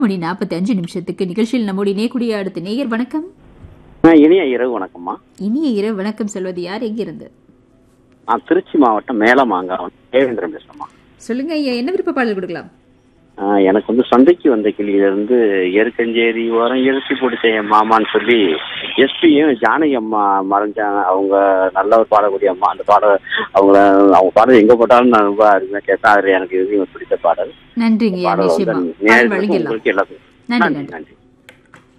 மணி நாற்பத்தி அஞ்சு நிமிஷத்துக்கு நிகழ்ச்சியில் நம்முடைய நேக்குடிய அடுத்த நேயர் வணக்கம் ஆ, இனிய இரவு வணக்கம்மா இனிய இரவு வணக்கம் சொல்வது யார் எங்கிருந்து நான் திருச்சி மாவட்டம் மேலமாங்காவன் தேவேந்திரன் பேசுறேம்மா சொல்லுங்க ஐயா என்ன விருப்ப பாடல் கொடுக்கலாம் ஆ, எனக்கு வந்து சந்தைக்கு வந்த கிளியிலிருந்து எருக்கஞ்சேரி ஓரம் எழுச்சி பிடிச்ச என் மாமான்னு சொல்லி எஸ்பியும் ஜானகி அம்மா மறைஞ்சாங்க அவங்க நல்ல ஒரு பாடக்கூடிய அம்மா அந்த பாட அவங்கள அவங்க பாடல் எங்க போட்டாலும் நான் ரொம்ப அருமையா கேட்பேன் அதுல எனக்கு இது பிடித்த பாடல் நன்றிங்க ஐயா பாடல் நிச்சயமா வந்து பாடல் நேயர்களுக்கும் வழங்கிடலாம் உங்களுக்கு எல்லாத்துக்கும் நன்றி நன்றி நன்றி நன்றி